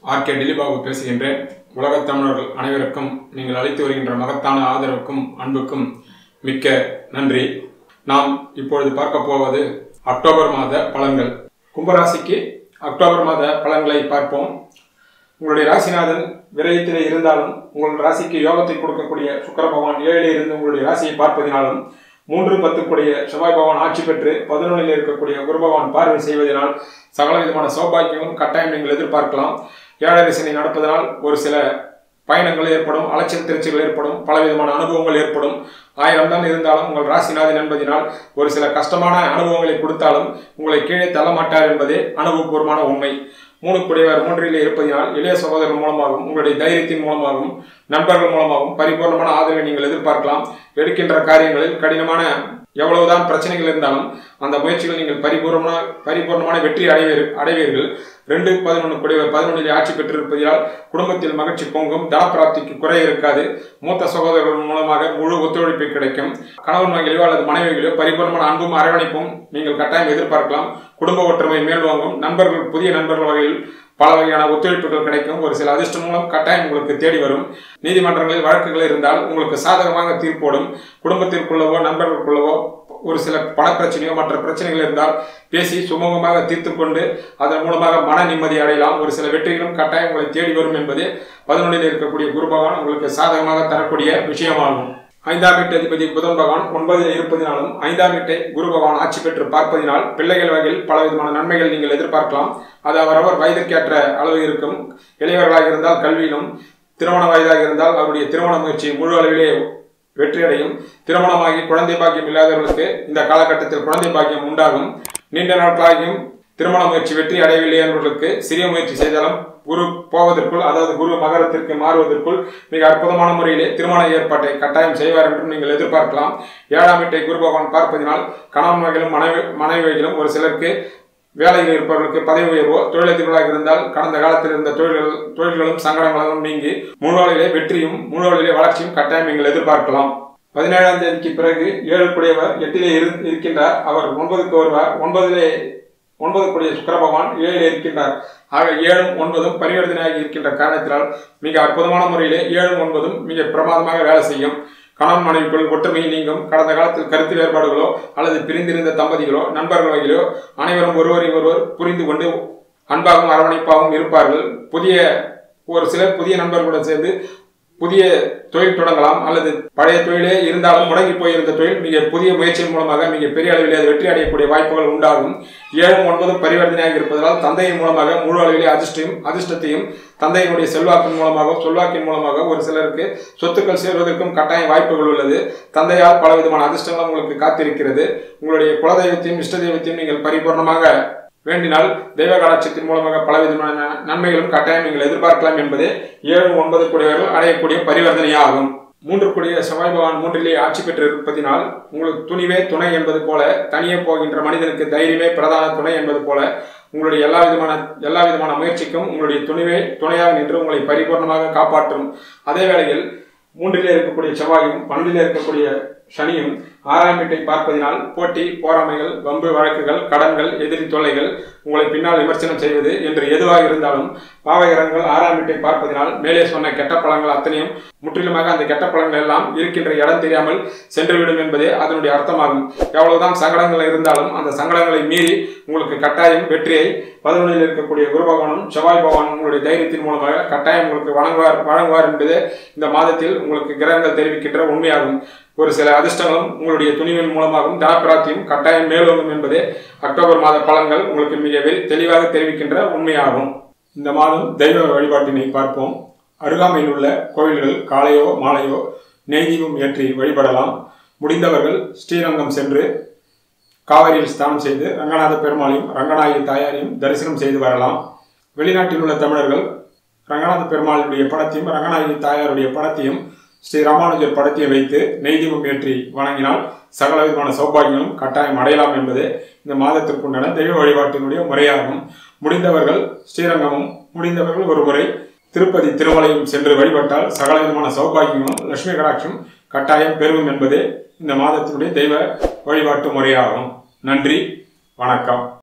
RK Dillibabu பேசுகின்றேன் உலகத் தமிழர்கள் அனைவருக்கும் நீங்கள் அளித்து வருகின்ற மகத்தான ஆதரவுக்கும் அன்புக்கும் மிக்க நன்றி நாம் இப்பொழுது பார்க்க போவது அக்டோபர் மாத பலன்கள் கும்பராசிக்கு அக்டோபர் மாத பலன்களை பார்ப்போம் உங்களுடைய ராசிநாதன் விரயத்திலே இருந்தாலும் உங்கள் ராசிக்கு யோகத்தை கொடுக்கக்கூடிய சுக்கர பகவான் ஏழிலே இருந்து உங்களுடைய ராசியை பார்ப்பதினாலும் மூன்று பத்துக்குடைய செவ்வாய் பகவான் ஆட்சி பெற்று பதினொன்றில் இருக்கக்கூடிய குரு பகவான் பார்வை செய்வதனால் சகல விதமான சௌபாக்கியங்களும் கட்டாயம் நீங்கள் எதிர்பார்க்கலாம் ஏழரை சனி நடப்பதனால் ஒரு சில பயணங்கள் ஏற்படும் அலைச்சல் திருச்சிகள் ஏற்படும் பலவிதமான அனுபவங்கள் ஏற்படும் ஆயிரம் தான் இருந்தாலும் உங்கள் ராசிநாதன் என்பதினால் ஒரு சில கஷ்டமான அனுபவங்களை கொடுத்தாலும் உங்களை கீழே தள்ள மாட்டார் என்பதே அனுபவபூர்வமான உண்மை மூணு குடையவர் மூன்றிலே இருப்பதினால் இளைய சகோதரர் மூலமாகவும் உங்களுடைய தைரியத்தின் மூலமாகவும் நண்பர்கள் மூலமாகவும் பரிபூர்ணமான ஆதரவை நீங்கள் எதிர்பார்க்கலாம் எடுக்கின்ற காரியங்களில் கடினமான எவ்வளவுதான் பிரச்சனைகள் இருந்தாலும் அந்த முயற்சிகள் நீங்கள் பரிபூர்ணமான பரிபூர்ணமான வெற்றி அடைவீர் அடைவீர்கள் ரெண்டு பதினொன்று குடையவர் பதினொன்றிலே ஆட்சி பெற்றிருப்பதால் குடும்பத்தில் மகிழ்ச்சி பொங்கும் தனப்பிராப்திக்கு குறை இருக்காது மூத்த சகோதரர்கள் மூலமாக முழு ஒத்துழைப்பு கிடைக்கும் கணவன் மகளிரோ அல்லது மனைவிகளோ பரிபூர்ணமான அன்பும் அரவணைப்பும் நீங்கள் கட்டாயம் எதிர்பார்க்கலாம் குடும்ப ஒற்றுமை மேல்வாங்கும் நண்பர்கள் புதிய நண்பர்கள் வகையில் பல வகையான ஒத்துழைப்புகள் கிடைக்கும் ஒரு சில அதிர்ஷ்டம் மூலம் கட்டாயம் உங்களுக்கு தேடி வரும் நீதிமன்றங்களில் வழக்குகள் இருந்தால் உங்களுக்கு சாதகமாக தீர்ப்போடும் குடும்பத்திற்குள்ளவோ நண்பர்களுக்குள்ளவோ ஒரு சில பண பிரச்சனையோ மற்ற பிரச்சனைகள் இருந்தால் பேசி சுமூகமாக தீர்த்து கொண்டு அதன் மூலமாக மன நிம்மதி அடையலாம் ஒரு சில வெற்றிகளும் கட்டாயம் உங்களை தேடி வரும் என்பது பதினொன்றில் இருக்கக்கூடிய குரு பகவான் உங்களுக்கு சாதகமாக தரக்கூடிய விஷயமாகும் ஐந்தாம் வீட்டு அதிபதி புதன் பகவான் ஒன்பதில் இருப்பதினாலும் ஐந்தாம் வீட்டை குரு பகவான் ஆட்சி பெற்று பார்ப்பதினால் பிள்ளைகள் வகையில் பலவிதமான நன்மைகள் நீங்கள் எதிர்பார்க்கலாம் அது அவரவர் வயதிற்கேற்ற அளவு இருக்கும் இளையவர்களாக இருந்தால் கல்வியிலும் திருமண வயதாக இருந்தால் அவருடைய திருமண முயற்சி முழு அளவிலே வெற்றியடையும் திருமணமாகி குழந்தை பாக்கியம் இல்லாதவர்களுக்கு இந்த காலகட்டத்தில் குழந்தை பாக்கியம் உண்டாகும் நீண்ட நாட்களாகியும் திருமண முயற்சி வெற்றி அடையவில்லை என்பவர்களுக்கு சிறிய முயற்சி செய்தாலும் குரு போவதற்குள் அதாவது குரு மகரத்திற்கு மாறுவதற்குள் மிக அற்புதமான முறையிலே திருமண ஏற்பாட்டை கட்டாயம் செய்வார் என்றும் நீங்கள் எதிர்பார்க்கலாம் ஏழாம் வீட்டை குரு பகவான் பார்ப்பதினால் கணவன் வகையிலும் மனைவி மனைவிகளும் ஒரு சிலருக்கு வேலையில் இருப்பவர்களுக்கு பதவி உயர்வோ தொழிலதிபர்களாக இருந்தால் கடந்த காலத்தில் இருந்த தொழில்கள் தொழில்களும் சங்கடங்களும் நீங்கி முழுவலிலே வெற்றியும் முழுவலிலே வளர்ச்சியும் கட்டாயம் நீங்கள் எதிர்பார்க்கலாம் பதினேழாம் தேதிக்கு பிறகு ஏழு குடையவர் எட்டிலே இருக்கின்றார் அவர் ஒன்பதுக்கு வருவார் ஒன்பதிலே ஒன்பது கூடிய சுக்கர பகவான் ஏழில் இருக்கின்றார் ஆக ஏழும் ஒன்பதும் பரிவர்த்தனையாகி இருக்கின்ற காரணத்தினால் மிக அற்புதமான முறையிலே ஏழும் ஒன்பதும் மிக பிரமாதமாக வேலை செய்யும் கணவன் மனைவிக்குள் ஒற்றுமை நீங்கும் கடந்த காலத்தில் கருத்து வேறுபாடுகளோ அல்லது பிரிந்திருந்த தம்பதிகளோ நண்பர்கள் வகையிலோ அனைவரும் ஒருவரை ஒருவர் புரிந்து கொண்டு அன்பாகவும் அரவணைப்பாகவும் இருப்பார்கள் புதிய ஒரு சிலர் புதிய நண்பர்களுடன் சேர்ந்து புதிய தொழில் தொடங்கலாம் அல்லது பழைய தொழிலே இருந்தாலும் முடங்கி போயிருந்த தொழில் மிக புதிய முயற்சியின் மூலமாக மிக பெரிய அளவில் அது வெற்றி அடையக்கூடிய வாய்ப்புகள் உண்டாகும் ஏழும் ஒன்பதும் பரிவர்த்தனையாக இருப்பதால் தந்தையின் மூலமாக முழு அளவிலே அதிர்ஷ்டம் அதிர்ஷ்டத்தையும் தந்தையினுடைய செல்வாக்கின் மூலமாக சொல்வாக்கின் மூலமாக ஒரு சிலருக்கு சொத்துக்கள் சேர்வதற்கும் கட்டாய வாய்ப்புகள் உள்ளது தந்தையால் பல விதமான அதிர்ஷ்டங்கள் உங்களுக்கு காத்திருக்கிறது உங்களுடைய குலதெய்வத்தையும் இஷ்ட தெய்வத்தையும் நீங்கள் பரிபூர்ணமாக வேண்டினால் தெய்வ கலாட்சத்தின் மூலமாக பலவிதமான நன்மைகளும் கட்டாயம் நீங்கள் எதிர்பார்க்கலாம் என்பதே ஏழு ஒன்பது கூடியவர்கள் அடையக்கூடிய பரிவர்த்தனையாகும் மூன்று கூடிய செவ்வாய் பகவான் மூன்றிலே ஆட்சி பெற்று இருப்பதினால் உங்களுக்கு துணிவே துணை என்பது போல தனியே போகின்ற மனிதனுக்கு தைரியமே பிரதான துணை என்பது போல உங்களுடைய எல்லா விதமான எல்லா விதமான முயற்சிக்கும் உங்களுடைய துணிவே துணையாக நின்று உங்களை பரிபூர்ணமாக காப்பாற்றும் அதே வேளையில் மூன்றிலே இருக்கக்கூடிய செவ்வாயும் பன்னெண்டிலே இருக்கக்கூடிய சனியும் ஆறாம் வீட்டை பார்ப்பதினால் போட்டி போராமைகள் வம்பு வழக்குகள் கடன்கள் எதிரி தொல்லைகள் உங்களை பின்னால் விமர்சனம் செய்வது என்று எதுவாக இருந்தாலும் பாவகரங்கள் ஆறாம் வீட்டை பார்ப்பதினால் மேலே சொன்ன கெட்ட பழங்கள் அத்தனையும் முற்றிலுமாக அந்த கெட்ட பழங்கள் எல்லாம் இருக்கின்ற இடம் தெரியாமல் சென்றுவிடும் என்பதே அதனுடைய அர்த்தமாகும் எவ்வளவுதான் சங்கடங்கள் இருந்தாலும் அந்த சங்கடங்களை மீறி உங்களுக்கு கட்டாயம் வெற்றியை பதினொன்றில் இருக்கக்கூடிய குரு பகவானும் செவ்வாய் பகவான் உங்களுடைய தைரியத்தின் மூலமாக கட்டாயம் உங்களுக்கு வழங்குவார் வழங்குவார் என்பது இந்த மாதத்தில் உங்களுக்கு கிரகங்கள் தெரிவிக்கின்ற உண்மையாகும் ஒரு சில அதிர்ஷ்டங்களும் உங்களுடைய துணிவின் மூலமாகவும் தனப்பிராப்தியும் கட்டாயம் மேலோங்கும் என்பதே அக்டோபர் மாத பலன்கள் உங்களுக்கு மிக தெளிவாக தெரிவிக்கின்ற உண்மையாகும் இந்த மாதம் தெய்வ வழிபாட்டினை பார்ப்போம் அருகாமையில் உள்ள கோவில்கள் காலையோ மாலையோ நெய்தீபம் ஏற்றி வழிபடலாம் முடிந்தவர்கள் ஸ்ரீரங்கம் சென்று காவிரியில் ஸ்நானம் செய்து ரங்கநாத பெருமாளையும் ரங்கநாயகி தாயாரையும் தரிசனம் செய்து வரலாம் வெளிநாட்டில் உள்ள தமிழர்கள் ரங்கநாத பெருமாளுடைய படத்தையும் ரங்கநாயகி தாயாருடைய படத்தையும் ஸ்ரீ ராமானுஜர் படத்தை வைத்து நெய்தீபம் ஏற்றி வணங்கினால் சகல விதமான சௌபாகியங்களும் கட்டாயம் அடையலாம் என்பது இந்த மாதத்திற்குண்டான தெய்வ வழிபாட்டினுடைய முறையாகும் முடிந்தவர்கள் ஸ்ரீரங்கமும் முடிந்தவர்கள் ஒரு முறை திருப்பதி திருமலையும் சென்று வழிபட்டால் சகல விதமான சௌபாகியமும் லட்சுமி கடாட்சியும் கட்டாயம் பெருகும் என்பதே இந்த மாதத்தினுடைய தெய்வ வழிபாட்டு முறையாகும் நன்றி வணக்கம்